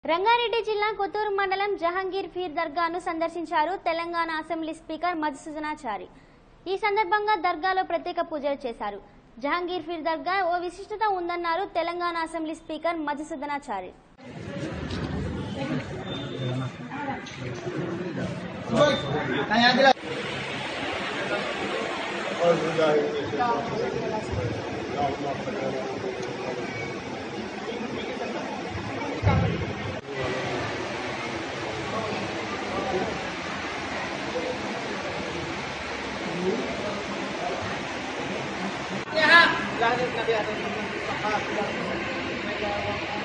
రంగారెడ్డి జిల్లా కొత్తూరు మండలం జహంగీర్ ఫీర్ దర్గాను సందర్శించారు తెలంగాణ అసెంబ్లీ స్పీకర్ మధుసూదనాచారి ఈ సందర్భంగా దర్గాలో ప్రత్యేక పూజలు చేశారు జహంగీర్ ఫీర్ దర్గా ఓ విశిష్టత ఉందన్నారు తెలంగాణ అసెంబ్లీ స్పీకర్ మధుసూదనాచారి यहाँ